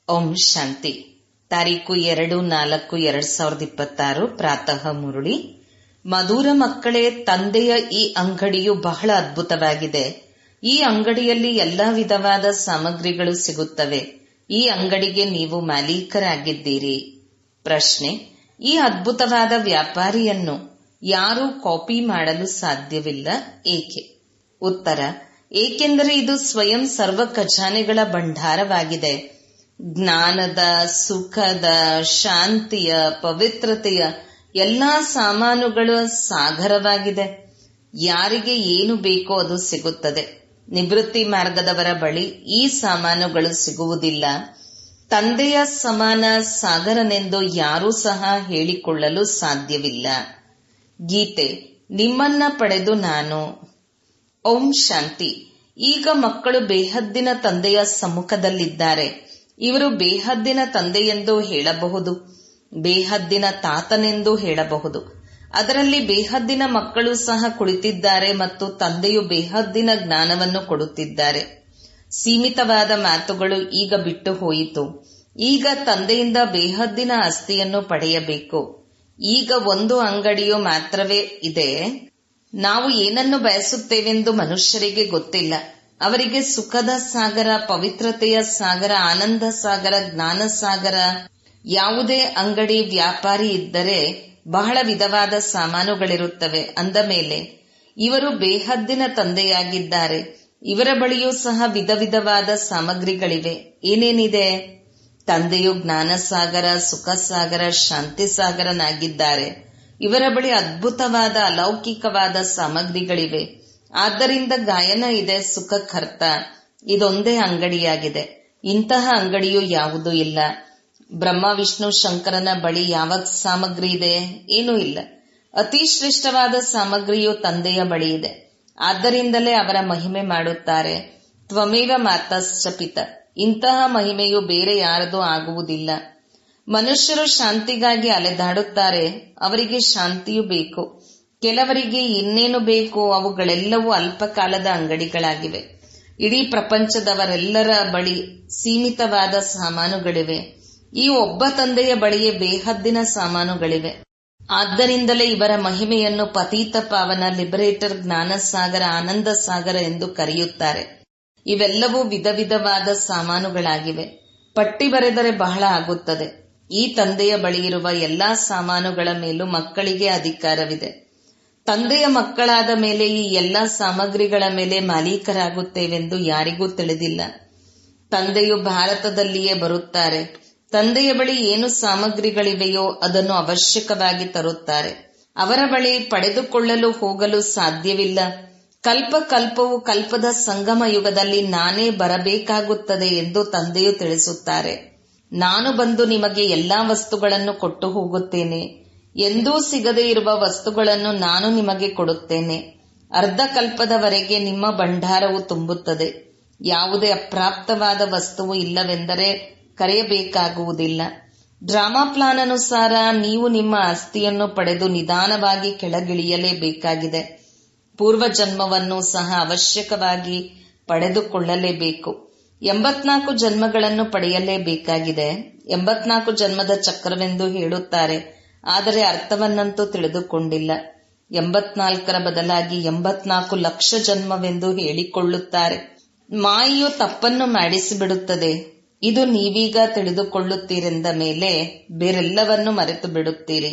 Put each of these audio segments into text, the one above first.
ಓಂ ಶಾಂತಿ ತಾರೀಕು ಎರಡು ನಾಲ್ಕು ಎರಡ್ ಸಾವಿರದ ಇಪ್ಪತ್ತಾರು ಪ್ರಾತಃ ಮುರುಳಿ ಮಧುರ ಮಕ್ಕಳೇ ತಂದೆಯ ಈ ಅಂಗಡಿಯು ಬಹಳ ಅದ್ಭುತವಾಗಿದೆ ಈ ಅಂಗಡಿಯಲ್ಲಿ ಎಲ್ಲಾ ವಿಧವಾದ ಸಾಮಗ್ರಿಗಳು ಸಿಗುತ್ತವೆ ಈ ಅಂಗಡಿಗೆ ನೀವು ಮಾಲೀಕರಾಗಿದ್ದೀರಿ ಪ್ರಶ್ನೆ ಈ ಅದ್ಭುತವಾದ ವ್ಯಾಪಾರಿಯನ್ನು ಯಾರೂ ಕಾಪಿ ಮಾಡಲು ಸಾಧ್ಯವಿಲ್ಲ ಏಕೆ ಉತ್ತರ ಏಕೆಂದರೆ ಇದು ಸ್ವಯಂ ಸರ್ವ ಖಜಾನೆಗಳ ಭಂಡಾರವಾಗಿದೆ ಜ್ಞಾನದ ಸುಖದ ಶಾಂತಿಯ ಪವಿತ್ರತೆಯ ಎಲ್ಲಾ ಸಾಮಾನುಗಳ ಸಾಗರವಾಗಿದೆ ಯಾರಿಗೆ ಏನು ಬೇಕೋ ಅದು ಸಿಗುತ್ತದೆ ನಿವೃತ್ತಿ ಮಾರ್ಗದವರ ಬಳಿ ಈ ಸಾಮಾನುಗಳು ಸಿಗುವುದಿಲ್ಲ ತಂದೆಯ ಸಮಾನ ಸಾಗರನೆಂದು ಯಾರೂ ಸಹ ಹೇಳಿಕೊಳ್ಳಲು ಸಾಧ್ಯವಿಲ್ಲ ಗೀತೆ ನಿಮ್ಮನ್ನ ಪಡೆದು ನಾನು ಓಂ ಶಾಂತಿ ಈಗ ಮಕ್ಕಳು ಬೇಹದ್ದಿನ ತಂದೆಯ ಸಮ್ಮುಖದಲ್ಲಿದ್ದಾರೆ ಇವರು ಬೇಹದ್ದಿನ ತಂದೆಯೆಂದು ಹೇಳಬಹುದು ಬೇಹದ್ದಿನ ತಾತನೆಂದು ಹೇಳಬಹುದು ಅದರಲ್ಲಿ ಬೇಹದ್ದಿನ ಮಕ್ಕಳು ಸಹ ಕುಳಿತಿದ್ದಾರೆ ಮತ್ತು ತಂದೆಯು ಬೇಹದ್ದಿನ ಜ್ಞಾನವನ್ನು ಕೊಡುತ್ತಿದ್ದಾರೆ ಸೀಮಿತವಾದ ಮಾತುಗಳು ಈಗ ಬಿಟ್ಟು ಹೋಯಿತು ಈಗ ತಂದೆಯಿಂದ ಬೇಹದ್ದಿನ ಆಸ್ತಿಯನ್ನು ಪಡೆಯಬೇಕು ಈಗ ಒಂದು ಅಂಗಡಿಯು ಮಾತ್ರವೇ ಇದೆ ನಾವು ಏನನ್ನು ಬಯಸುತ್ತೇವೆಂದು ಮನುಷ್ಯರಿಗೆ ಗೊತ್ತಿಲ್ಲ ಅವರಿಗೆ ಸುಖದ ಸಾಗರ ಪವಿತ್ರತೆಯ ಸಾಗರ ಆನಂದ ಸಾಗರ ಜ್ಞಾನ ಸಾಗರ ಯಾವುದೇ ಅಂಗಡಿ ವ್ಯಾಪಾರಿ ಇದ್ದರೆ ಬಹಳ ವಿಧವಾದ ಸಾಮಾನುಗಳಿರುತ್ತವೆ ಅಂದ ಮೇಲೆ ಇವರು ಬೇಹದ್ದಿನ ತಂದೆಯಾಗಿದ್ದಾರೆ ಇವರ ಬಳಿಯೂ ಸಹ ವಿಧ ವಿಧವಾದ ಸಾಮಗ್ರಿಗಳಿವೆ ಏನೇನಿದೆ ತಂದೆಯು ಜ್ಞಾನ ಸಾಗರ ಸುಖ ಸಾಗರ ಶಾಂತಿ ಸಾಗರನಾಗಿದ್ದಾರೆ ಇವರ ಬಳಿ ಅದ್ಭುತವಾದ ಅಲೌಕಿಕವಾದ ಸಾಮಗ್ರಿಗಳಿವೆ ಆದ್ದರಿಂದ ಗಾಯನ ಇದೆ ಸುಖಕರ್ತ ಇದೊಂದೇ ಅಂಗಡಿಯಾಗಿದೆ ಇಂತಹ ಅಂಗಡಿಯು ಯಾವುದೂ ಇಲ್ಲ ಬ್ರಹ್ಮ ವಿಷ್ಣು ಶಂಕರನ ಬಳಿ ಯಾವ ಸಾಮಗ್ರಿ ಇದೆ ಏನೂ ಇಲ್ಲ ಅತಿ ಶ್ರೇಷ್ಠವಾದ ಸಾಮಗ್ರಿಯು ತಂದೆಯ ಬಳಿ ಇದೆ ಆದ್ದರಿಂದಲೇ ಅವರ ಮಹಿಮೆ ಮಾಡುತ್ತಾರೆ ತ್ವಮೇವ ಮಾತಶ್ಚಪಿತ ಇಂತಹ ಮಹಿಮೆಯು ಬೇರೆ ಯಾರದೂ ಆಗುವುದಿಲ್ಲ ಮನುಷ್ಯರು ಶಾಂತಿಗಾಗಿ ಅಲೆದಾಡುತ್ತಾರೆ ಅವರಿಗೆ ಶಾಂತಿಯೂ ಬೇಕು ಕೆಲವರಿಗೆ ಇನ್ನೇನು ಬೇಕು ಅವುಗಳೆಲ್ಲವೂ ಅಲ್ಪಕಾಲದ ಅಂಗಡಿಗಳಾಗಿವೆ ಇಡೀ ಪ್ರಪಂಚದವರೆಲ್ಲರ ಬಳಿ ಸೀಮಿತವಾದ ಸಾಮಾನುಗಳಿವೆ ಈ ಒಬ್ಬ ತಂದೆಯ ಬಳಿಯೇ ಬೇಹದ್ದಿನ ಸಾಮಾನುಗಳಿವೆ ಆದ್ದರಿಂದಲೇ ಇವರ ಮಹಿಮೆಯನ್ನು ಪತೀತ ಪಾವನ ಲಿಬರೇಟರ್ ಜ್ಞಾನ ಸಾಗರ ಆನಂದ ಸಾಗರ ಎಂದು ಕರೆಯುತ್ತಾರೆ ಇವೆಲ್ಲವೂ ವಿಧ ವಿಧವಾದ ಸಾಮಾನುಗಳಾಗಿವೆ ಪಟ್ಟಿ ಬರೆದರೆ ಬಹಳ ಆಗುತ್ತದೆ ಈ ತಂದೆಯ ಬಳಿ ಇರುವ ಎಲ್ಲಾ ಸಾಮಾನುಗಳ ಮೇಲೂ ಮಕ್ಕಳಿಗೆ ಅಧಿಕಾರವಿದೆ ತಂದೆಯ ಮಕ್ಕಳಾದ ಮೇಲೆ ಈ ಎಲ್ಲಾ ಸಾಮಗ್ರಿಗಳ ಮೇಲೆ ಮಾಲೀಕರಾಗುತ್ತೇವೆಂದು ಯಾರಿಗೂ ತಿಳಿದಿಲ್ಲ ತಂದೆಯು ಭಾರತದಲ್ಲಿಯೇ ಬರುತ್ತಾರೆ ತಂದೆಯ ಬಳಿ ಏನು ಸಾಮಗ್ರಿಗಳಿವೆಯೋ ಅದನ್ನು ಅವಶ್ಯಕವಾಗಿ ತರುತ್ತಾರೆ ಅವರ ಬಳಿ ಪಡೆದುಕೊಳ್ಳಲು ಹೋಗಲು ಸಾಧ್ಯವಿಲ್ಲ ಕಲ್ಪ ಕಲ್ಪವು ಕಲ್ಪದ ಸಂಗಮ ಯುಗದಲ್ಲಿ ನಾನೇ ಬರಬೇಕಾಗುತ್ತದೆ ಎಂದು ತಂದೆಯು ತಿಳಿಸುತ್ತಾರೆ ನಾನು ಬಂದು ನಿಮಗೆ ಎಲ್ಲಾ ವಸ್ತುಗಳನ್ನು ಕೊಟ್ಟು ಹೋಗುತ್ತೇನೆ ಎಂದೂ ಸಿಗದೇ ಇರುವ ವಸ್ತುಗಳನ್ನು ನಾನು ನಿಮಗೆ ಕೊಡುತ್ತೇನೆ ಅರ್ಧ ಕಲ್ಪದವರೆಗೆ ನಿಮ್ಮ ಭಂಡಾರವು ತುಂಬುತ್ತದೆ ಯಾವುದೇ ಅಪ್ರಾಪ್ತವಾದ ವಸ್ತುವು ಇಲ್ಲವೆಂದರೆ ಕರೆಯಬೇಕಾಗುವುದಿಲ್ಲ ಡ್ರಾಮಾ ಪ್ಲಾನ್ ಅನುಸಾರ ನೀವು ನಿಮ್ಮ ಆಸ್ತಿಯನ್ನು ಪಡೆದು ನಿಧಾನವಾಗಿ ಕೆಳಗಿಳಿಯಲೇಬೇಕಾಗಿದೆ ಪೂರ್ವ ಜನ್ಮವನ್ನು ಸಹ ಅವಶ್ಯಕವಾಗಿ ಪಡೆದುಕೊಳ್ಳಲೇಬೇಕು ಎಂಬತ್ನಾಲ್ಕು ಜನ್ಮಗಳನ್ನು ಪಡೆಯಲೇಬೇಕಾಗಿದೆ ಎಂಬತ್ನಾಲ್ಕು ಜನ್ಮದ ಚಕ್ರವೆಂದು ಹೇಳುತ್ತಾರೆ ಆದರೆ ಅರ್ಥವನ್ನಂತೂ ತಿಳಿದುಕೊಂಡಿಲ್ಲ ಎಂಬತ್ನಾಲ್ಕರ ಬದಲಾಗಿ ಎಂಬತ್ನಾಲ್ಕು ಲಕ್ಷ ಜನ್ಮವೆಂದು ಹೇಳಿಕೊಳ್ಳುತ್ತಾರೆ ಮಾಯೆಯು ತಪ್ಪನ್ನು ಮಾಡಿಸಿಬಿಡುತ್ತದೆ ಇದು ನೀವೀಗ ತಿಳಿದುಕೊಳ್ಳುತ್ತೀರೆಂದ ಮೇಲೆ ಬೇರೆಲ್ಲವನ್ನು ಮರೆತು ಬಿಡುತ್ತೀರಿ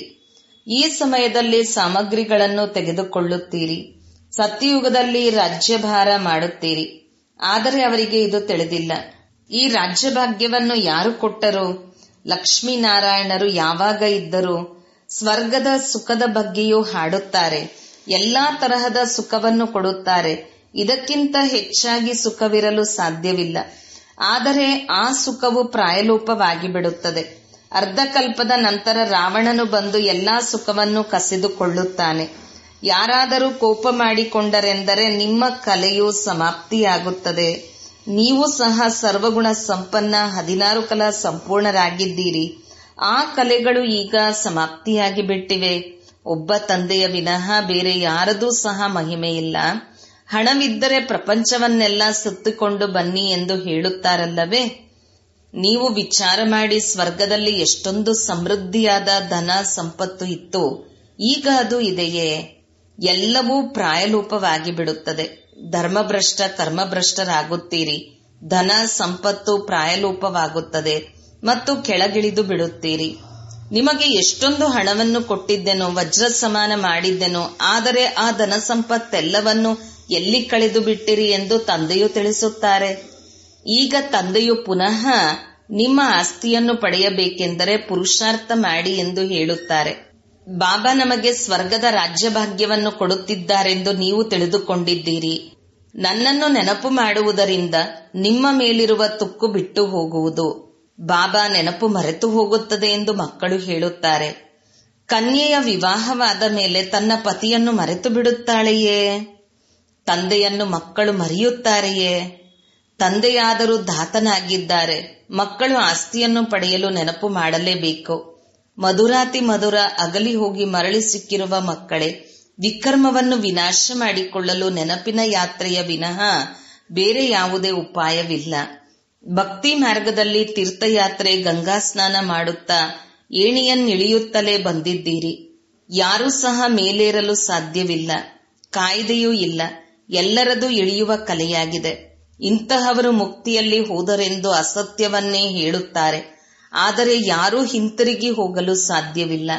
ಈ ಸಮಯದಲ್ಲಿ ಸಾಮಗ್ರಿಗಳನ್ನು ತೆಗೆದುಕೊಳ್ಳುತ್ತೀರಿ ಸತ್ಯಯುಗದಲ್ಲಿ ರಾಜ್ಯಭಾರ ಮಾಡುತ್ತೀರಿ ಆದರೆ ಅವರಿಗೆ ಇದು ತಿಳಿದಿಲ್ಲ ಈ ರಾಜ್ಯಭಾಗ್ಯವನ್ನು ಯಾರು ಕೊಟ್ಟರು ಲಕ್ಷ್ಮೀನಾರಾಯಣರು ಯಾವಾಗ ಇದ್ದರು ಸ್ವರ್ಗದ ಸುಖದ ಬಗ್ಗೆಯೂ ಹಾಡುತ್ತಾರೆ ಎಲ್ಲಾ ತರಹದ ಸುಖವನ್ನು ಕೊಡುತ್ತಾರೆ ಇದಕ್ಕಿಂತ ಹೆಚ್ಚಾಗಿ ಸುಖವಿರಲು ಸಾಧ್ಯವಿಲ್ಲ ಆದರೆ ಆ ಸುಖವು ಪ್ರಾಯಲೋಪವಾಗಿ ಬಿಡುತ್ತದೆ ಅರ್ಧಕಲ್ಪದ ನಂತರ ರಾವಣನು ಬಂದು ಎಲ್ಲಾ ಸುಖವನ್ನು ಕಸಿದುಕೊಳ್ಳುತ್ತಾನೆ ಯಾರಾದರೂ ಕೋಪ ಮಾಡಿಕೊಂಡರೆಂದರೆ ನಿಮ್ಮ ಕಲೆಯು ಸಮಾಪ್ತಿಯಾಗುತ್ತದೆ ನೀವು ಸಹ ಸರ್ವಗುಣ ಸಂಪನ್ನ ಹದಿನಾರು ಕಲಾ ಸಂಪೂರ್ಣರಾಗಿದ್ದೀರಿ ಆ ಕಲೆಗಳು ಈಗ ಸಮಾಪ್ತಿಯಾಗಿ ಬಿಟ್ಟಿವೆ ಒಬ್ಬ ತಂದೆಯ ವಿನಃ ಬೇರೆ ಯಾರದೂ ಸಹ ಮಹಿಮೆಯಿಲ್ಲ ಹಣವಿದ್ದರೆ ಪ್ರಪಂಚವನ್ನೆಲ್ಲ ಸುತ್ತಿಕೊಂಡು ಬನ್ನಿ ಎಂದು ಹೇಳುತ್ತಾರಲ್ಲವೇ ನೀವು ವಿಚಾರ ಮಾಡಿ ಸ್ವರ್ಗದಲ್ಲಿ ಎಷ್ಟೊಂದು ಸಮೃದ್ಧಿಯಾದ ಧನ ಸಂಪತ್ತು ಇತ್ತು ಈಗ ಅದು ಇದೆಯೇ ಎಲ್ಲವೂ ಪ್ರಾಯಲೋಪವಾಗಿ ಬಿಡುತ್ತದೆ ಧರ್ಮಭ್ರಷ್ಟ ಕರ್ಮಭ್ರಷ್ಟರಾಗುತ್ತೀರಿ ಧನ ಸಂಪತ್ತು ಪ್ರಾಯಲೋಪವಾಗುತ್ತದೆ ಮತ್ತು ಕೆಳಗಿಳಿದು ಬಿಡುತ್ತೀರಿ ನಿಮಗೆ ಎಷ್ಟೊಂದು ಹಣವನ್ನು ಕೊಟ್ಟಿದ್ದೆನೋ ವಜ್ರ ಸಮಾನ ಮಾಡಿದ್ದೆನೋ ಆದರೆ ಆ ಧನ ಸಂಪತ್ತೆಲ್ಲವನ್ನು ಎಲ್ಲಿ ಕಳೆದು ಬಿಟ್ಟಿರಿ ಎಂದು ತಂದೆಯು ತಿಳಿಸುತ್ತಾರೆ ಈಗ ತಂದೆಯು ಪುನಃ ನಿಮ್ಮ ಆಸ್ತಿಯನ್ನು ಪಡೆಯಬೇಕೆಂದರೆ ಪುರುಷಾರ್ಥ ಮಾಡಿ ಎಂದು ಹೇಳುತ್ತಾರೆ ಬಾಬಾ ನಮಗೆ ಸ್ವರ್ಗದ ರಾಜ್ಯಭಾಗ್ಯವನ್ನು ಕೊಡುತ್ತಿದ್ದಾರೆಂದು ನೀವು ತಿಳಿದುಕೊಂಡಿದ್ದೀರಿ ನನ್ನನ್ನು ನೆನಪು ಮಾಡುವುದರಿಂದ ನಿಮ್ಮ ಮೇಲಿರುವ ತುಕ್ಕು ಬಿಟ್ಟು ಹೋಗುವುದು ಬಾಬಾ ನೆನಪು ಮರೆತು ಹೋಗುತ್ತದೆ ಎಂದು ಮಕ್ಕಳು ಹೇಳುತ್ತಾರೆ ಕನ್ಯೆಯ ವಿವಾಹವಾದ ಮೇಲೆ ತನ್ನ ಪತಿಯನ್ನು ಮರೆತು ಬಿಡುತ್ತಾಳೆಯೇ ತಂದೆಯನ್ನು ಮಕ್ಕಳು ಮರೆಯುತ್ತಾರೆಯೇ ತಂದೆಯಾದರೂ ದಾತನಾಗಿದ್ದಾರೆ ಮಕ್ಕಳು ಆಸ್ತಿಯನ್ನು ಪಡೆಯಲು ನೆನಪು ಮಾಡಲೇಬೇಕು ಮಧುರಾತಿ ಮಧುರ ಅಗಲಿ ಹೋಗಿ ಮರಳಿ ಸಿಕ್ಕಿರುವ ಮಕ್ಕಳೇ ವಿಕರ್ಮವನ್ನು ವಿನಾಶ ಮಾಡಿಕೊಳ್ಳಲು ನೆನಪಿನ ಯಾತ್ರೆಯ ವಿನಃ ಬೇರೆ ಯಾವುದೇ ಉಪಾಯವಿಲ್ಲ ಭಕ್ತಿ ಮಾರ್ಗದಲ್ಲಿ ತೀರ್ಥಯಾತ್ರೆ ಗಂಗಾ ಸ್ನಾನ ಮಾಡುತ್ತಾ ಏಣಿಯನ್ನಿಳಿಯುತ್ತಲೇ ಬಂದಿದ್ದೀರಿ ಯಾರೂ ಸಹ ಮೇಲೇರಲು ಸಾಧ್ಯವಿಲ್ಲ ಕಾಯ್ದೆಯೂ ಇಲ್ಲ ಎಲ್ಲರದು ಇಳಿಯುವ ಕಲೆಯಾಗಿದೆ ಇಂತಹವರು ಮುಕ್ತಿಯಲ್ಲಿ ಹೋದರೆಂದು ಅಸತ್ಯವನ್ನೇ ಹೇಳುತ್ತಾರೆ ಆದರೆ ಯಾರೂ ಹಿಂತಿರುಗಿ ಹೋಗಲು ಸಾಧ್ಯವಿಲ್ಲ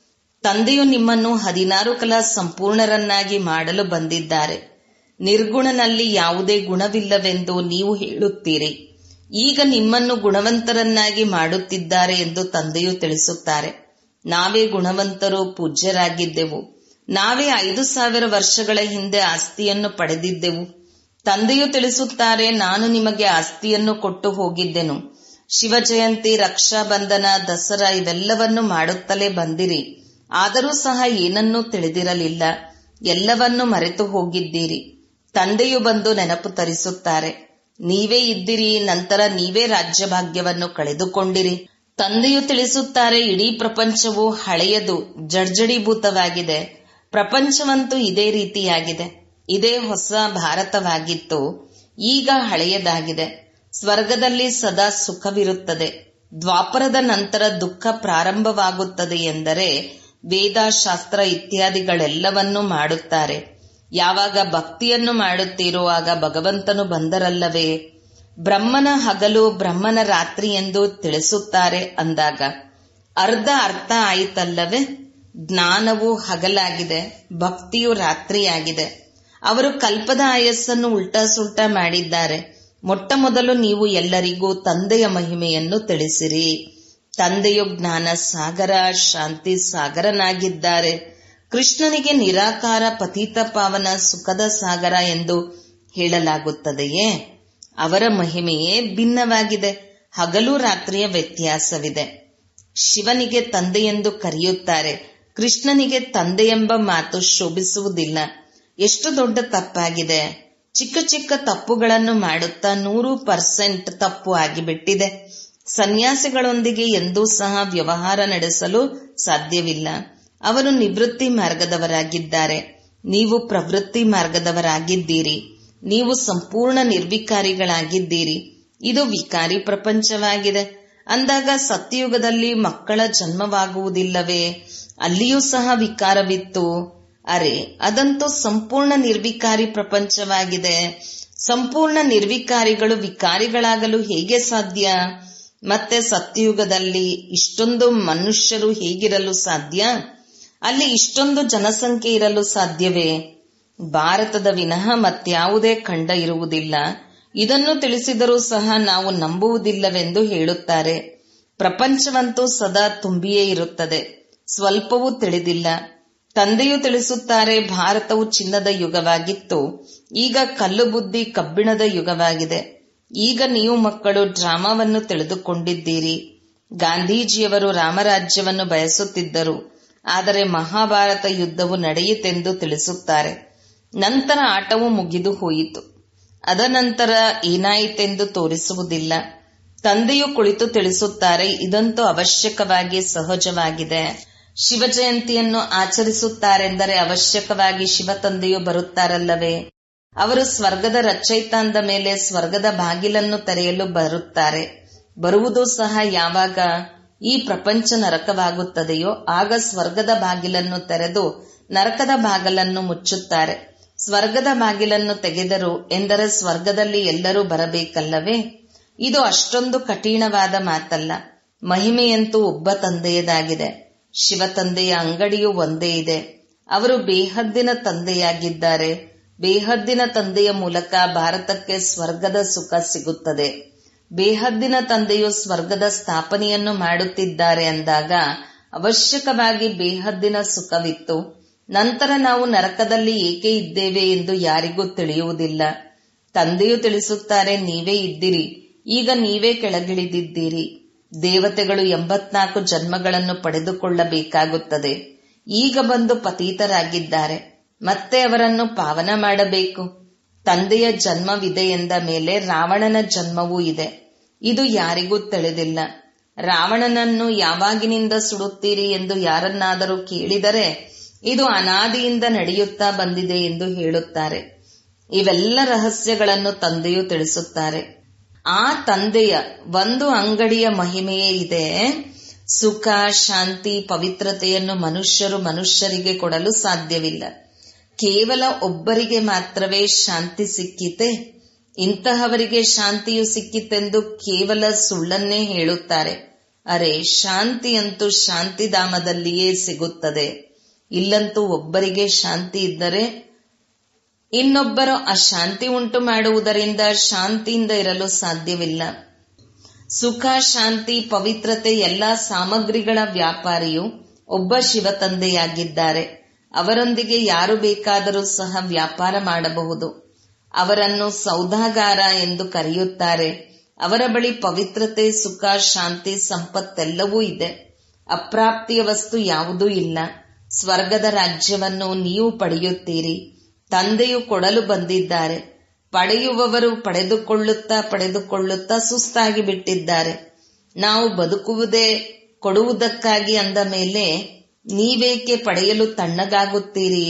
ತಂದೆಯು ನಿಮ್ಮನ್ನು ಹದಿನಾರು ಕಲಾ ಸಂಪೂರ್ಣರನ್ನಾಗಿ ಮಾಡಲು ಬಂದಿದ್ದಾರೆ ನಿರ್ಗುಣನಲ್ಲಿ ಯಾವುದೇ ಗುಣವಿಲ್ಲವೆಂದು ನೀವು ಹೇಳುತ್ತೀರಿ ಈಗ ನಿಮ್ಮನ್ನು ಗುಣವಂತರನ್ನಾಗಿ ಮಾಡುತ್ತಿದ್ದಾರೆ ಎಂದು ತಂದೆಯು ತಿಳಿಸುತ್ತಾರೆ ನಾವೇ ಗುಣವಂತರು ಪೂಜ್ಯರಾಗಿದ್ದೆವು ನಾವೇ ಐದು ಸಾವಿರ ವರ್ಷಗಳ ಹಿಂದೆ ಆಸ್ತಿಯನ್ನು ಪಡೆದಿದ್ದೆವು ತಂದೆಯು ತಿಳಿಸುತ್ತಾರೆ ನಾನು ನಿಮಗೆ ಆಸ್ತಿಯನ್ನು ಕೊಟ್ಟು ಹೋಗಿದ್ದೆನು ಶಿವಜಯಂತಿ ರಕ್ಷಾಬಂಧನ ದಸರಾ ಇವೆಲ್ಲವನ್ನು ಮಾಡುತ್ತಲೇ ಬಂದಿರಿ ಆದರೂ ಸಹ ಏನನ್ನೂ ತಿಳಿದಿರಲಿಲ್ಲ ಎಲ್ಲವನ್ನೂ ಮರೆತು ಹೋಗಿದ್ದೀರಿ ತಂದೆಯು ಬಂದು ನೆನಪು ತರಿಸುತ್ತಾರೆ ನೀವೇ ಇದ್ದಿರಿ ನಂತರ ನೀವೇ ರಾಜ್ಯಭಾಗ್ಯವನ್ನು ಕಳೆದುಕೊಂಡಿರಿ ತಂದೆಯು ತಿಳಿಸುತ್ತಾರೆ ಇಡೀ ಪ್ರಪಂಚವು ಹಳೆಯದು ಜರ್ಜಡೀಭೂತವಾಗಿದೆ ಪ್ರಪಂಚವಂತೂ ಇದೇ ರೀತಿಯಾಗಿದೆ ಇದೇ ಹೊಸ ಭಾರತವಾಗಿತ್ತು ಈಗ ಹಳೆಯದಾಗಿದೆ ಸ್ವರ್ಗದಲ್ಲಿ ಸದಾ ಸುಖವಿರುತ್ತದೆ ದ್ವಾಪರದ ನಂತರ ದುಃಖ ಪ್ರಾರಂಭವಾಗುತ್ತದೆ ಎಂದರೆ ವೇದ ಶಾಸ್ತ್ರ ಇತ್ಯಾದಿಗಳೆಲ್ಲವನ್ನೂ ಮಾಡುತ್ತಾರೆ ಯಾವಾಗ ಭಕ್ತಿಯನ್ನು ಮಾಡುತ್ತೀರೋ ಆಗ ಭಗವಂತನು ಬಂದರಲ್ಲವೇ ಬ್ರಹ್ಮನ ಹಗಲು ಬ್ರಹ್ಮನ ರಾತ್ರಿ ಎಂದು ತಿಳಿಸುತ್ತಾರೆ ಅಂದಾಗ ಅರ್ಧ ಅರ್ಥ ಆಯಿತಲ್ಲವೇ ಜ್ಞಾನವು ಹಗಲಾಗಿದೆ ಭಕ್ತಿಯು ರಾತ್ರಿಯಾಗಿದೆ ಅವರು ಕಲ್ಪದ ಆಯಸ್ಸನ್ನು ಉಲ್ಟಾ ಸುಲ್ಟಾ ಮಾಡಿದ್ದಾರೆ ಮೊಟ್ಟ ಮೊದಲು ನೀವು ಎಲ್ಲರಿಗೂ ತಂದೆಯ ಮಹಿಮೆಯನ್ನು ತಿಳಿಸಿರಿ ತಂದೆಯು ಜ್ಞಾನ ಸಾಗರ ಶಾಂತಿ ಸಾಗರನಾಗಿದ್ದಾರೆ ಕೃಷ್ಣನಿಗೆ ನಿರಾಕಾರ ಪತೀತ ಪಾವನ ಸುಖದ ಸಾಗರ ಎಂದು ಹೇಳಲಾಗುತ್ತದೆಯೇ ಅವರ ಮಹಿಮೆಯೇ ಭಿನ್ನವಾಗಿದೆ ಹಗಲು ರಾತ್ರಿಯ ವ್ಯತ್ಯಾಸವಿದೆ ಶಿವನಿಗೆ ತಂದೆಯೆಂದು ಕರೆಯುತ್ತಾರೆ ಕೃಷ್ಣನಿಗೆ ತಂದೆಯೆಂಬ ಮಾತು ಶೋಭಿಸುವುದಿಲ್ಲ ಎಷ್ಟು ದೊಡ್ಡ ತಪ್ಪಾಗಿದೆ ಚಿಕ್ಕ ಚಿಕ್ಕ ತಪ್ಪುಗಳನ್ನು ಮಾಡುತ್ತಾ ನೂರು ಪರ್ಸೆಂಟ್ ತಪ್ಪು ಆಗಿಬಿಟ್ಟಿದೆ ಸನ್ಯಾಸಿಗಳೊಂದಿಗೆ ಎಂದೂ ಸಹ ವ್ಯವಹಾರ ನಡೆಸಲು ಸಾಧ್ಯವಿಲ್ಲ ಅವರು ನಿವೃತ್ತಿ ಮಾರ್ಗದವರಾಗಿದ್ದಾರೆ ನೀವು ಪ್ರವೃತ್ತಿ ಮಾರ್ಗದವರಾಗಿದ್ದೀರಿ ನೀವು ಸಂಪೂರ್ಣ ನಿರ್ವಿಕಾರಿಗಳಾಗಿದ್ದೀರಿ ಇದು ವಿಕಾರಿ ಪ್ರಪಂಚವಾಗಿದೆ ಅಂದಾಗ ಸತ್ಯಯುಗದಲ್ಲಿ ಮಕ್ಕಳ ಜನ್ಮವಾಗುವುದಿಲ್ಲವೇ ಅಲ್ಲಿಯೂ ಸಹ ವಿಕಾರವಿತ್ತು ಅರೆ ಅದಂತೂ ಸಂಪೂರ್ಣ ನಿರ್ವಿಕಾರಿ ಪ್ರಪಂಚವಾಗಿದೆ ಸಂಪೂರ್ಣ ನಿರ್ವಿಕಾರಿಗಳು ವಿಕಾರಿಗಳಾಗಲು ಹೇಗೆ ಸಾಧ್ಯ ಮತ್ತೆ ಸತ್ಯಯುಗದಲ್ಲಿ ಇಷ್ಟೊಂದು ಮನುಷ್ಯರು ಹೇಗಿರಲು ಸಾಧ್ಯ ಅಲ್ಲಿ ಇಷ್ಟೊಂದು ಜನಸಂಖ್ಯೆ ಇರಲು ಸಾಧ್ಯವೇ ಭಾರತದ ವಿನಃ ಮತ್ಯಾವುದೇ ಖಂಡ ಇರುವುದಿಲ್ಲ ಇದನ್ನು ತಿಳಿಸಿದರೂ ಸಹ ನಾವು ನಂಬುವುದಿಲ್ಲವೆಂದು ಹೇಳುತ್ತಾರೆ ಪ್ರಪಂಚವಂತೂ ಸದಾ ತುಂಬಿಯೇ ಇರುತ್ತದೆ ಸ್ವಲ್ಪವೂ ತಿಳಿದಿಲ್ಲ ತಂದೆಯು ತಿಳಿಸುತ್ತಾರೆ ಭಾರತವು ಚಿನ್ನದ ಯುಗವಾಗಿತ್ತು ಈಗ ಕಲ್ಲು ಬುದ್ಧಿ ಕಬ್ಬಿಣದ ಯುಗವಾಗಿದೆ ಈಗ ನೀವು ಮಕ್ಕಳು ಡ್ರಾಮಾವನ್ನು ತಿಳಿದುಕೊಂಡಿದ್ದೀರಿ ಗಾಂಧೀಜಿಯವರು ರಾಮರಾಜ್ಯವನ್ನು ಬಯಸುತ್ತಿದ್ದರು ಆದರೆ ಮಹಾಭಾರತ ಯುದ್ಧವು ನಡೆಯಿತೆಂದು ತಿಳಿಸುತ್ತಾರೆ ನಂತರ ಆಟವು ಮುಗಿದು ಹೋಯಿತು ಅದನಂತರ ಏನಾಯಿತೆಂದು ತೋರಿಸುವುದಿಲ್ಲ ತಂದೆಯು ಕುಳಿತು ತಿಳಿಸುತ್ತಾರೆ ಇದಂತೂ ಅವಶ್ಯಕವಾಗಿ ಸಹಜವಾಗಿದೆ ಶಿವಜಯಂತಿಯನ್ನು ಆಚರಿಸುತ್ತಾರೆಂದರೆ ಅವಶ್ಯಕವಾಗಿ ಶಿವ ತಂದೆಯು ಬರುತ್ತಾರಲ್ಲವೇ ಅವರು ಸ್ವರ್ಗದ ರಚಯಿತ ಅಂದ ಮೇಲೆ ಸ್ವರ್ಗದ ಬಾಗಿಲನ್ನು ತೆರೆಯಲು ಬರುತ್ತಾರೆ ಬರುವುದು ಸಹ ಯಾವಾಗ ಈ ಪ್ರಪಂಚ ನರಕವಾಗುತ್ತದೆಯೋ ಆಗ ಸ್ವರ್ಗದ ಬಾಗಿಲನ್ನು ತೆರೆದು ನರಕದ ಬಾಗಲನ್ನು ಮುಚ್ಚುತ್ತಾರೆ ಸ್ವರ್ಗದ ಬಾಗಿಲನ್ನು ತೆಗೆದರು ಎಂದರೆ ಸ್ವರ್ಗದಲ್ಲಿ ಎಲ್ಲರೂ ಬರಬೇಕಲ್ಲವೇ ಇದು ಅಷ್ಟೊಂದು ಕಠಿಣವಾದ ಮಾತಲ್ಲ ಮಹಿಮೆಯಂತೂ ಒಬ್ಬ ತಂದೆಯದಾಗಿದೆ ಶಿವ ತಂದೆಯ ಅಂಗಡಿಯೂ ಒಂದೇ ಇದೆ ಅವರು ಬೇಹದ್ದಿನ ತಂದೆಯಾಗಿದ್ದಾರೆ ಬೇಹದ್ದಿನ ತಂದೆಯ ಮೂಲಕ ಭಾರತಕ್ಕೆ ಸ್ವರ್ಗದ ಸುಖ ಸಿಗುತ್ತದೆ ಬೇಹದ್ದಿನ ತಂದೆಯು ಸ್ವರ್ಗದ ಸ್ಥಾಪನೆಯನ್ನು ಮಾಡುತ್ತಿದ್ದಾರೆ ಅಂದಾಗ ಅವಶ್ಯಕವಾಗಿ ಬೇಹದ್ದಿನ ಸುಖವಿತ್ತು ನಂತರ ನಾವು ನರಕದಲ್ಲಿ ಏಕೆ ಇದ್ದೇವೆ ಎಂದು ಯಾರಿಗೂ ತಿಳಿಯುವುದಿಲ್ಲ ತಂದೆಯು ತಿಳಿಸುತ್ತಾರೆ ನೀವೇ ಇದ್ದಿರಿ ಈಗ ನೀವೇ ಕೆಳಗಿಳಿದಿದ್ದೀರಿ ದೇವತೆಗಳು ಎಂಬತ್ನಾಲ್ಕು ಜನ್ಮಗಳನ್ನು ಪಡೆದುಕೊಳ್ಳಬೇಕಾಗುತ್ತದೆ ಈಗ ಬಂದು ಪತೀತರಾಗಿದ್ದಾರೆ ಮತ್ತೆ ಅವರನ್ನು ಪಾವನ ಮಾಡಬೇಕು ತಂದೆಯ ಜನ್ಮವಿದೆ ಎಂದ ಮೇಲೆ ರಾವಣನ ಜನ್ಮವೂ ಇದೆ ಇದು ಯಾರಿಗೂ ತಿಳಿದಿಲ್ಲ ರಾವಣನನ್ನು ಯಾವಾಗಿನಿಂದ ಸುಡುತ್ತೀರಿ ಎಂದು ಯಾರನ್ನಾದರೂ ಕೇಳಿದರೆ ಇದು ಅನಾದಿಯಿಂದ ನಡೆಯುತ್ತಾ ಬಂದಿದೆ ಎಂದು ಹೇಳುತ್ತಾರೆ ಇವೆಲ್ಲ ರಹಸ್ಯಗಳನ್ನು ತಂದೆಯು ತಿಳಿಸುತ್ತಾರೆ ಆ ತಂದೆಯ ಒಂದು ಅಂಗಡಿಯ ಮಹಿಮೆಯೇ ಇದೆ ಸುಖ ಶಾಂತಿ ಪವಿತ್ರತೆಯನ್ನು ಮನುಷ್ಯರು ಮನುಷ್ಯರಿಗೆ ಕೊಡಲು ಸಾಧ್ಯವಿಲ್ಲ ಕೇವಲ ಒಬ್ಬರಿಗೆ ಮಾತ್ರವೇ ಶಾಂತಿ ಸಿಕ್ಕಿತೆ ಇಂತಹವರಿಗೆ ಶಾಂತಿಯು ಸಿಕ್ಕಿತೆಂದು ಕೇವಲ ಸುಳ್ಳನ್ನೇ ಹೇಳುತ್ತಾರೆ ಅರೆ ಶಾಂತಿಯಂತೂ ಶಾಂತಿಧಾಮದಲ್ಲಿಯೇ ಸಿಗುತ್ತದೆ ಇಲ್ಲಂತೂ ಒಬ್ಬರಿಗೆ ಶಾಂತಿ ಇದ್ದರೆ ಇನ್ನೊಬ್ಬರು ಅಶಾಂತಿ ಉಂಟು ಮಾಡುವುದರಿಂದ ಶಾಂತಿಯಿಂದ ಇರಲು ಸಾಧ್ಯವಿಲ್ಲ ಸುಖ ಶಾಂತಿ ಪವಿತ್ರತೆ ಎಲ್ಲ ಸಾಮಗ್ರಿಗಳ ವ್ಯಾಪಾರಿಯು ಒಬ್ಬ ಶಿವ ತಂದೆಯಾಗಿದ್ದಾರೆ ಅವರೊಂದಿಗೆ ಯಾರು ಬೇಕಾದರೂ ಸಹ ವ್ಯಾಪಾರ ಮಾಡಬಹುದು ಅವರನ್ನು ಸೌದಾಗಾರ ಎಂದು ಕರೆಯುತ್ತಾರೆ ಅವರ ಬಳಿ ಪವಿತ್ರತೆ ಸುಖ ಶಾಂತಿ ಸಂಪತ್ತೆಲ್ಲವೂ ಇದೆ ಅಪ್ರಾಪ್ತಿಯ ವಸ್ತು ಯಾವುದೂ ಇಲ್ಲ ಸ್ವರ್ಗದ ರಾಜ್ಯವನ್ನು ನೀವು ಪಡೆಯುತ್ತೀರಿ ತಂದೆಯು ಕೊಡಲು ಬಂದಿದ್ದಾರೆ ಪಡೆಯುವವರು ಪಡೆದುಕೊಳ್ಳುತ್ತಾ ಪಡೆದುಕೊಳ್ಳುತ್ತಾ ಸುಸ್ತಾಗಿ ಬಿಟ್ಟಿದ್ದಾರೆ ನಾವು ಬದುಕುವುದೇ ಕೊಡುವುದಕ್ಕಾಗಿ ಅಂದ ಮೇಲೆ ನೀವೇಕೆ ಪಡೆಯಲು ತಣ್ಣಗಾಗುತ್ತೀರಿ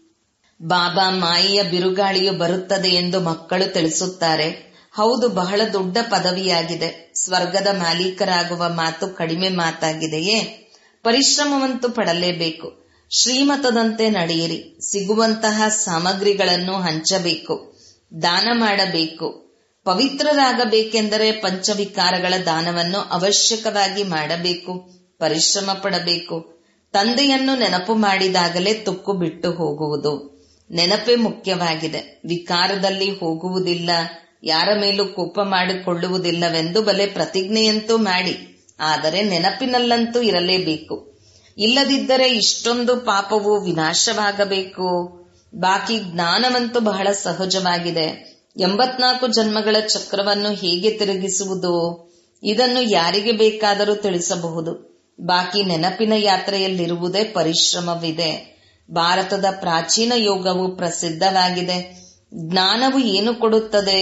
ಬಾಬಾ ಮಾಯಿಯ ಬಿರುಗಾಳಿಯು ಬರುತ್ತದೆ ಎಂದು ಮಕ್ಕಳು ತಿಳಿಸುತ್ತಾರೆ ಹೌದು ಬಹಳ ದೊಡ್ಡ ಪದವಿಯಾಗಿದೆ ಸ್ವರ್ಗದ ಮಾಲೀಕರಾಗುವ ಮಾತು ಕಡಿಮೆ ಮಾತಾಗಿದೆಯೇ ಪರಿಶ್ರಮವಂತೂ ಪಡಲೇಬೇಕು ಶ್ರೀಮತದಂತೆ ನಡೆಯಿರಿ ಸಿಗುವಂತಹ ಸಾಮಗ್ರಿಗಳನ್ನು ಹಂಚಬೇಕು ದಾನ ಮಾಡಬೇಕು ಪವಿತ್ರರಾಗಬೇಕೆಂದರೆ ಪಂಚವಿಕಾರಗಳ ದಾನವನ್ನು ಅವಶ್ಯಕವಾಗಿ ಮಾಡಬೇಕು ಪರಿಶ್ರಮ ಪಡಬೇಕು ತಂದೆಯನ್ನು ನೆನಪು ಮಾಡಿದಾಗಲೇ ತುಕ್ಕು ಬಿಟ್ಟು ಹೋಗುವುದು ನೆನಪೇ ಮುಖ್ಯವಾಗಿದೆ ವಿಕಾರದಲ್ಲಿ ಹೋಗುವುದಿಲ್ಲ ಯಾರ ಮೇಲೂ ಕೋಪ ಮಾಡಿಕೊಳ್ಳುವುದಿಲ್ಲವೆಂದು ಬಲೆ ಪ್ರತಿಜ್ಞೆಯಂತೂ ಮಾಡಿ ಆದರೆ ನೆನಪಿನಲ್ಲಂತೂ ಇರಲೇಬೇಕು ಇಲ್ಲದಿದ್ದರೆ ಇಷ್ಟೊಂದು ಪಾಪವು ವಿನಾಶವಾಗಬೇಕು ಬಾಕಿ ಜ್ಞಾನವಂತೂ ಬಹಳ ಸಹಜವಾಗಿದೆ ಎಂಬತ್ನಾಲ್ಕು ಜನ್ಮಗಳ ಚಕ್ರವನ್ನು ಹೇಗೆ ತಿರುಗಿಸುವುದು ಇದನ್ನು ಯಾರಿಗೆ ಬೇಕಾದರೂ ತಿಳಿಸಬಹುದು ಬಾಕಿ ನೆನಪಿನ ಯಾತ್ರೆಯಲ್ಲಿರುವುದೇ ಪರಿಶ್ರಮವಿದೆ ಭಾರತದ ಪ್ರಾಚೀನ ಯೋಗವು ಪ್ರಸಿದ್ಧವಾಗಿದೆ ಜ್ಞಾನವು ಏನು ಕೊಡುತ್ತದೆ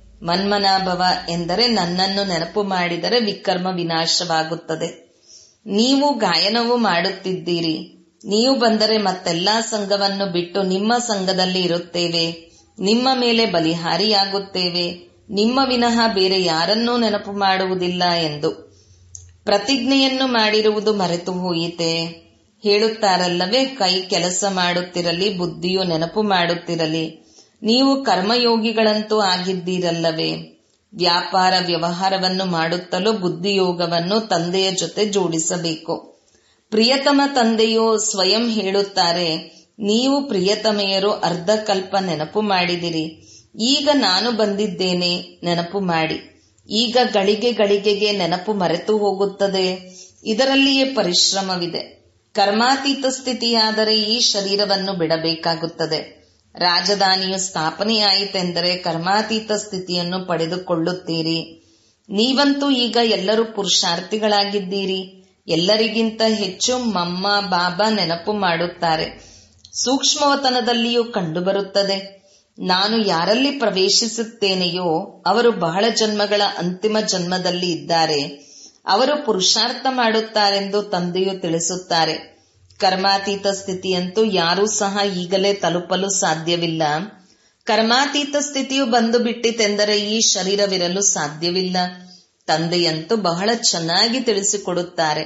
ಮನ್ಮನಾಭವ ಎಂದರೆ ನನ್ನನ್ನು ನೆನಪು ಮಾಡಿದರೆ ವಿಕರ್ಮ ವಿನಾಶವಾಗುತ್ತದೆ ನೀವು ಗಾಯನವೂ ಮಾಡುತ್ತಿದ್ದೀರಿ ನೀವು ಬಂದರೆ ಮತ್ತೆಲ್ಲಾ ಸಂಘವನ್ನು ಬಿಟ್ಟು ನಿಮ್ಮ ಸಂಘದಲ್ಲಿ ಇರುತ್ತೇವೆ ನಿಮ್ಮ ಮೇಲೆ ಬಲಿಹಾರಿಯಾಗುತ್ತೇವೆ ನಿಮ್ಮ ವಿನಃ ಬೇರೆ ಯಾರನ್ನೂ ನೆನಪು ಮಾಡುವುದಿಲ್ಲ ಎಂದು ಪ್ರತಿಜ್ಞೆಯನ್ನು ಮಾಡಿರುವುದು ಮರೆತು ಹೋಯಿತೆ ಹೇಳುತ್ತಾರಲ್ಲವೇ ಕೈ ಕೆಲಸ ಮಾಡುತ್ತಿರಲಿ ಬುದ್ಧಿಯು ನೆನಪು ಮಾಡುತ್ತಿರಲಿ ನೀವು ಕರ್ಮಯೋಗಿಗಳಂತೂ ಆಗಿದ್ದೀರಲ್ಲವೇ ವ್ಯಾಪಾರ ವ್ಯವಹಾರವನ್ನು ಮಾಡುತ್ತಲೂ ಬುದ್ಧಿಯೋಗವನ್ನು ತಂದೆಯ ಜೊತೆ ಜೋಡಿಸಬೇಕು ಪ್ರಿಯತಮ ತಂದೆಯು ಸ್ವಯಂ ಹೇಳುತ್ತಾರೆ ನೀವು ಪ್ರಿಯತಮೆಯರು ಅರ್ಧಕಲ್ಪ ನೆನಪು ಮಾಡಿದಿರಿ ಈಗ ನಾನು ಬಂದಿದ್ದೇನೆ ನೆನಪು ಮಾಡಿ ಈಗ ಗಳಿಗೆ ಗಳಿಗೆಗೆ ನೆನಪು ಮರೆತು ಹೋಗುತ್ತದೆ ಇದರಲ್ಲಿಯೇ ಪರಿಶ್ರಮವಿದೆ ಕರ್ಮಾತೀತ ಸ್ಥಿತಿಯಾದರೆ ಈ ಶರೀರವನ್ನು ಬಿಡಬೇಕಾಗುತ್ತದೆ ರಾಜಧಾನಿಯು ಸ್ಥಾಪನೆಯಾಯಿತೆಂದರೆ ಕರ್ಮಾತೀತ ಸ್ಥಿತಿಯನ್ನು ಪಡೆದುಕೊಳ್ಳುತ್ತೀರಿ ನೀವಂತೂ ಈಗ ಎಲ್ಲರೂ ಪುರುಷಾರ್ಥಿಗಳಾಗಿದ್ದೀರಿ ಎಲ್ಲರಿಗಿಂತ ಹೆಚ್ಚು ಮಮ್ಮ ಬಾಬಾ ನೆನಪು ಮಾಡುತ್ತಾರೆ ಸೂಕ್ಷ್ಮವತನದಲ್ಲಿಯೂ ಕಂಡುಬರುತ್ತದೆ ನಾನು ಯಾರಲ್ಲಿ ಪ್ರವೇಶಿಸುತ್ತೇನೆಯೋ ಅವರು ಬಹಳ ಜನ್ಮಗಳ ಅಂತಿಮ ಜನ್ಮದಲ್ಲಿ ಇದ್ದಾರೆ ಅವರು ಪುರುಷಾರ್ಥ ಮಾಡುತ್ತಾರೆಂದು ತಂದೆಯು ತಿಳಿಸುತ್ತಾರೆ ಕರ್ಮಾತೀತ ಸ್ಥಿತಿಯಂತೂ ಯಾರೂ ಸಹ ಈಗಲೇ ತಲುಪಲು ಸಾಧ್ಯವಿಲ್ಲ ಕರ್ಮಾತೀತ ಸ್ಥಿತಿಯು ಬಂದು ಬಿಟ್ಟಿತೆಂದರೆ ಈ ಶರೀರವಿರಲು ಸಾಧ್ಯವಿಲ್ಲ ತಂದೆಯಂತೂ ಬಹಳ ಚೆನ್ನಾಗಿ ತಿಳಿಸಿಕೊಡುತ್ತಾರೆ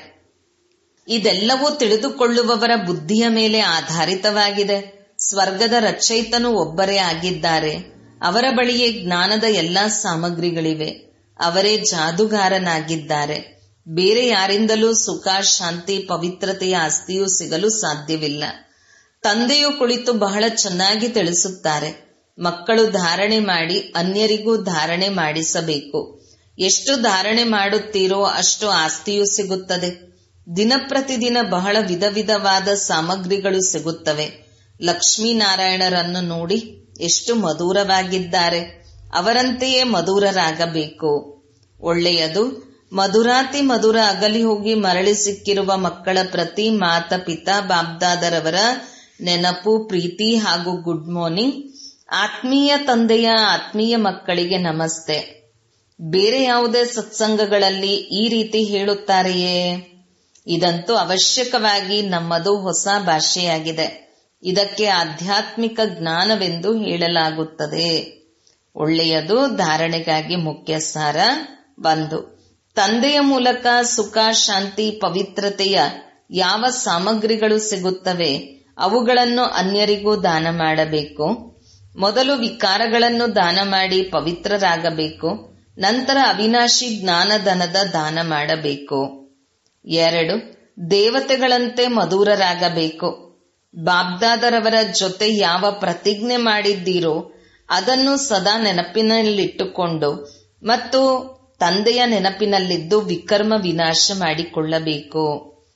ಇದೆಲ್ಲವೂ ತಿಳಿದುಕೊಳ್ಳುವವರ ಬುದ್ಧಿಯ ಮೇಲೆ ಆಧಾರಿತವಾಗಿದೆ ಸ್ವರ್ಗದ ರಚಯಿತನು ಒಬ್ಬರೇ ಆಗಿದ್ದಾರೆ ಅವರ ಬಳಿಯೇ ಜ್ಞಾನದ ಎಲ್ಲಾ ಸಾಮಗ್ರಿಗಳಿವೆ ಅವರೇ ಜಾದುಗಾರನಾಗಿದ್ದಾರೆ ಬೇರೆ ಯಾರಿಂದಲೂ ಸುಖ ಶಾಂತಿ ಪವಿತ್ರತೆಯ ಆಸ್ತಿಯೂ ಸಿಗಲು ಸಾಧ್ಯವಿಲ್ಲ ತಂದೆಯು ಕುಳಿತು ಬಹಳ ಚೆನ್ನಾಗಿ ತಿಳಿಸುತ್ತಾರೆ ಮಕ್ಕಳು ಧಾರಣೆ ಮಾಡಿ ಅನ್ಯರಿಗೂ ಧಾರಣೆ ಮಾಡಿಸಬೇಕು ಎಷ್ಟು ಧಾರಣೆ ಮಾಡುತ್ತೀರೋ ಅಷ್ಟು ಆಸ್ತಿಯೂ ಸಿಗುತ್ತದೆ ದಿನ ಪ್ರತಿದಿನ ಬಹಳ ವಿಧ ವಿಧವಾದ ಸಾಮಗ್ರಿಗಳು ಸಿಗುತ್ತವೆ ಲಕ್ಷ್ಮೀನಾರಾಯಣರನ್ನು ನೋಡಿ ಎಷ್ಟು ಮಧುರವಾಗಿದ್ದಾರೆ ಅವರಂತೆಯೇ ಮಧುರರಾಗಬೇಕು ಒಳ್ಳೆಯದು ಮಧುರಾತಿ ಮಧುರ ಅಗಲಿ ಹೋಗಿ ಮರಳಿ ಸಿಕ್ಕಿರುವ ಮಕ್ಕಳ ಪ್ರತಿ ಮಾತ ಪಿತಾ ಬಾಬ್ದಾದರವರ ನೆನಪು ಪ್ರೀತಿ ಹಾಗೂ ಗುಡ್ ಮಾರ್ನಿಂಗ್ ಆತ್ಮೀಯ ತಂದೆಯ ಆತ್ಮೀಯ ಮಕ್ಕಳಿಗೆ ನಮಸ್ತೆ ಬೇರೆ ಯಾವುದೇ ಸತ್ಸಂಗಗಳಲ್ಲಿ ಈ ರೀತಿ ಹೇಳುತ್ತಾರೆಯೇ ಇದಂತೂ ಅವಶ್ಯಕವಾಗಿ ನಮ್ಮದು ಹೊಸ ಭಾಷೆಯಾಗಿದೆ ಇದಕ್ಕೆ ಆಧ್ಯಾತ್ಮಿಕ ಜ್ಞಾನವೆಂದು ಹೇಳಲಾಗುತ್ತದೆ ಒಳ್ಳೆಯದು ಧಾರಣೆಗಾಗಿ ಮುಖ್ಯ ಸಾರ ಒಂದು ತಂದೆಯ ಮೂಲಕ ಸುಖ ಶಾಂತಿ ಪವಿತ್ರತೆಯ ಯಾವ ಸಾಮಗ್ರಿಗಳು ಸಿಗುತ್ತವೆ ಅವುಗಳನ್ನು ಅನ್ಯರಿಗೂ ದಾನ ಮಾಡಬೇಕು ಮೊದಲು ವಿಕಾರಗಳನ್ನು ದಾನ ಮಾಡಿ ಪವಿತ್ರರಾಗಬೇಕು ನಂತರ ಅವಿನಾಶಿ ಜ್ಞಾನಧನದ ದಾನ ಮಾಡಬೇಕು ಎರಡು ದೇವತೆಗಳಂತೆ ಮಧುರರಾಗಬೇಕು ಬಾಬ್ದಾದರವರ ಜೊತೆ ಯಾವ ಪ್ರತಿಜ್ಞೆ ಮಾಡಿದ್ದೀರೋ ಅದನ್ನು ಸದಾ ನೆನಪಿನಲ್ಲಿಟ್ಟುಕೊಂಡು ಮತ್ತು ತಂದೆಯ ನೆನಪಿನಲ್ಲಿದ್ದು ವಿಕರ್ಮ ವಿನಾಶ ಮಾಡಿಕೊಳ್ಳಬೇಕು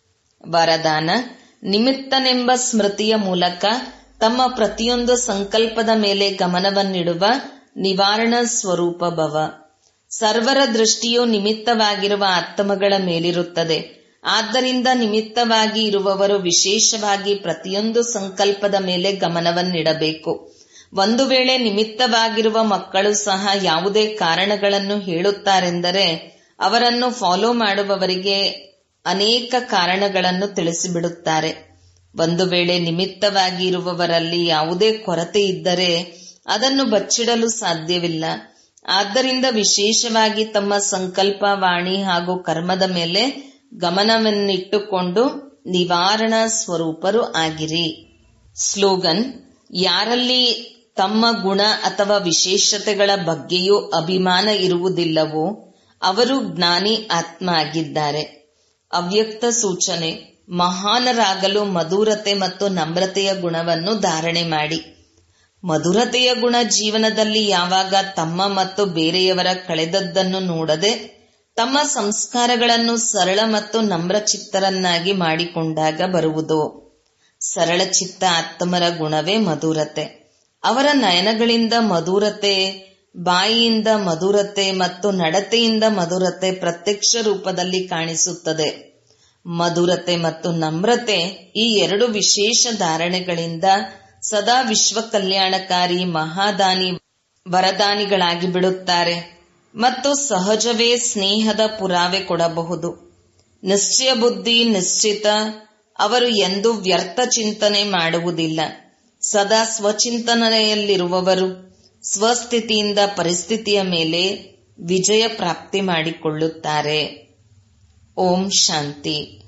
ವರದಾನ ನಿಮಿತ್ತನೆಂಬ ಸ್ಮೃತಿಯ ಮೂಲಕ ತಮ್ಮ ಪ್ರತಿಯೊಂದು ಸಂಕಲ್ಪದ ಮೇಲೆ ಗಮನವನ್ನಿಡುವ ನಿವಾರಣ ಸ್ವರೂಪ ಭವ ಸರ್ವರ ದೃಷ್ಟಿಯು ನಿಮಿತ್ತವಾಗಿರುವ ಆತ್ಮಗಳ ಮೇಲಿರುತ್ತದೆ ಆದ್ದರಿಂದ ನಿಮಿತ್ತವಾಗಿ ಇರುವವರು ವಿಶೇಷವಾಗಿ ಪ್ರತಿಯೊಂದು ಸಂಕಲ್ಪದ ಮೇಲೆ ಗಮನವನ್ನಿಡಬೇಕು ಒಂದು ವೇಳೆ ನಿಮಿತ್ತವಾಗಿರುವ ಮಕ್ಕಳು ಸಹ ಯಾವುದೇ ಕಾರಣಗಳನ್ನು ಹೇಳುತ್ತಾರೆಂದರೆ ಅವರನ್ನು ಫಾಲೋ ಮಾಡುವವರಿಗೆ ಅನೇಕ ಕಾರಣಗಳನ್ನು ತಿಳಿಸಿಬಿಡುತ್ತಾರೆ ಒಂದು ವೇಳೆ ನಿಮಿತ್ತವಾಗಿ ಇರುವವರಲ್ಲಿ ಯಾವುದೇ ಕೊರತೆ ಇದ್ದರೆ ಅದನ್ನು ಬಚ್ಚಿಡಲು ಸಾಧ್ಯವಿಲ್ಲ ಆದ್ದರಿಂದ ವಿಶೇಷವಾಗಿ ತಮ್ಮ ಸಂಕಲ್ಪ ವಾಣಿ ಹಾಗೂ ಕರ್ಮದ ಮೇಲೆ ಗಮನವನ್ನಿಟ್ಟುಕೊಂಡು ನಿವಾರಣಾ ಸ್ವರೂಪರು ಆಗಿರಿ ಸ್ಲೋಗನ್ ಯಾರಲ್ಲಿ ತಮ್ಮ ಗುಣ ಅಥವಾ ವಿಶೇಷತೆಗಳ ಬಗ್ಗೆಯೂ ಅಭಿಮಾನ ಇರುವುದಿಲ್ಲವೋ ಅವರು ಜ್ಞಾನಿ ಆತ್ಮ ಆಗಿದ್ದಾರೆ ಅವ್ಯಕ್ತ ಸೂಚನೆ ಮಹಾನರಾಗಲು ಮಧುರತೆ ಮತ್ತು ನಮ್ರತೆಯ ಗುಣವನ್ನು ಧಾರಣೆ ಮಾಡಿ ಮಧುರತೆಯ ಗುಣ ಜೀವನದಲ್ಲಿ ಯಾವಾಗ ತಮ್ಮ ಮತ್ತು ಬೇರೆಯವರ ಕಳೆದದ್ದನ್ನು ನೋಡದೆ ತಮ್ಮ ಸಂಸ್ಕಾರಗಳನ್ನು ಸರಳ ಮತ್ತು ನಮ್ರಚಿತ್ತರನ್ನಾಗಿ ಮಾಡಿಕೊಂಡಾಗ ಬರುವುದು ಸರಳ ಚಿತ್ತ ಆತ್ಮರ ಗುಣವೇ ಮಧುರತೆ ಅವರ ನಯನಗಳಿಂದ ಮಧುರತೆ ಬಾಯಿಯಿಂದ ಮಧುರತೆ ಮತ್ತು ನಡತೆಯಿಂದ ಮಧುರತೆ ಪ್ರತ್ಯಕ್ಷ ರೂಪದಲ್ಲಿ ಕಾಣಿಸುತ್ತದೆ ಮಧುರತೆ ಮತ್ತು ನಮ್ರತೆ ಈ ಎರಡು ವಿಶೇಷ ಧಾರಣೆಗಳಿಂದ ಸದಾ ವಿಶ್ವ ಕಲ್ಯಾಣಕಾರಿ ಮಹಾದಾನಿ ವರದಾನಿಗಳಾಗಿ ಬಿಡುತ್ತಾರೆ ಮತ್ತು ಸಹಜವೇ ಸ್ನೇಹದ ಪುರಾವೆ ಕೊಡಬಹುದು ನಿಶ್ಚಯ ಬುದ್ಧಿ ನಿಶ್ಚಿತ ಅವರು ಎಂದು ವ್ಯರ್ಥ ಚಿಂತನೆ ಮಾಡುವುದಿಲ್ಲ ಸದಾ ಸ್ವಚಿಂತನೆಯಲ್ಲಿರುವವರು ಸ್ವಸ್ಥಿತಿಯಿಂದ ಪರಿಸ್ಥಿತಿಯ ಮೇಲೆ ವಿಜಯ ಪ್ರಾಪ್ತಿ ಮಾಡಿಕೊಳ್ಳುತ್ತಾರೆ ಓಂ ಶಾಂತಿ